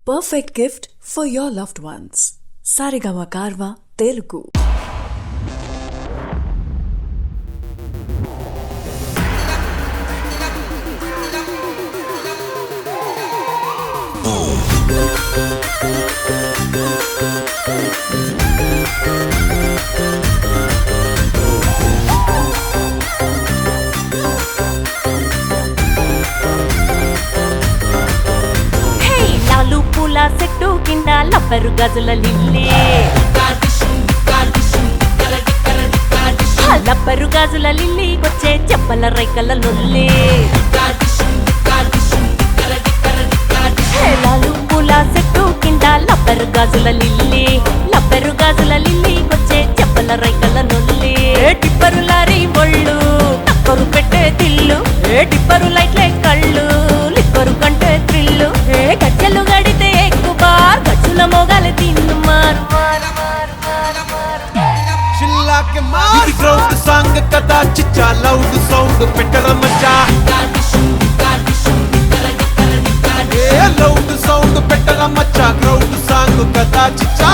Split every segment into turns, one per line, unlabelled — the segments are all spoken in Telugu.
Perfect gift for your loved ones. Sarigama Karva Telugu.
హే లాలు పూల చెట్టు కింద లబ్బరు గజుల లిల్లీ ఆ లబ్బరు గాజుల లిల్లీ వచ్చే చెప్పల రైకల లొల్లి హే లాలు పూల చెట్టు కింద లబ్బరు గాజుల లిల్లీ లబ్బరు గాజుల లిల్లీ వచ్చే చెప్పల రైకల నొల్లి ఏ టిప్పరు లారీ ఒళ్ళు టక్కరు పెట్టే తిల్లు ఏ టిప్పరు లైట్లే కళ్ళు లిప్పరు కంటే త్రిల్లు ఏ గజ్జలు గడితే ఎక్కువ బార్ గజ్జుల మొగలు తిన్ను మారు మారు మారు మారు మారు
చిల్లా కే మార్ ఇది గ్రౌండ్ సాంగ్ కదా చిచ్చా లౌడ్ సౌండ్ పెట్టర మచ్చా ఏ లౌడ్ సౌండ్ పెట్టర మచ్చా గ్రౌండ్ సాంగ్ కదా చిచ్చా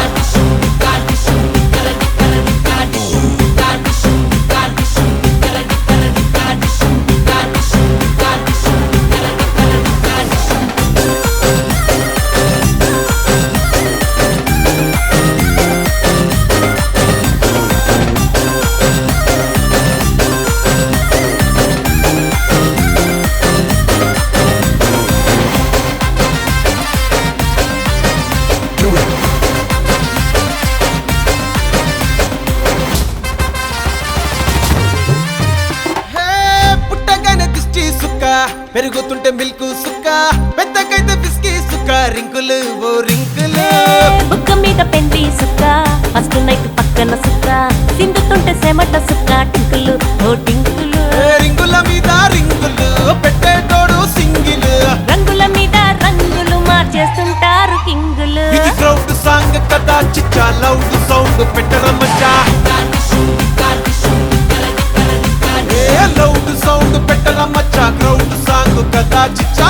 హే పుట్టగానే దిష్టి సుక్క పెరుగుతుంటే మిల్క్ సుక్క పెద్దకైతే బిస్కీ సుక్క రింకులు ఓ రింకులు
బుక్క మీద పెండి సుక్క ఫస్ట్ నైట్ పక్కన సుక్క సిందుతుంటే సెమట సుక్క టింకులు ఓ టింకులు
ఏ రింగుల మీద రింగులు పెట్టేటోడు సింగిల్
రంగుల మీద రంగులు మార్చేస్తుంటారు కింగులు
ఇది గ్రౌండ్ సాంగ్ కదా చిచ్చా లౌడ్ సౌండ్ పెట్టర మచ్చా ఏ లౌడ్ సౌండ్ పెట్టర మచ్చా గ్రౌండ్ సాంగ్ కదా చిచ్చా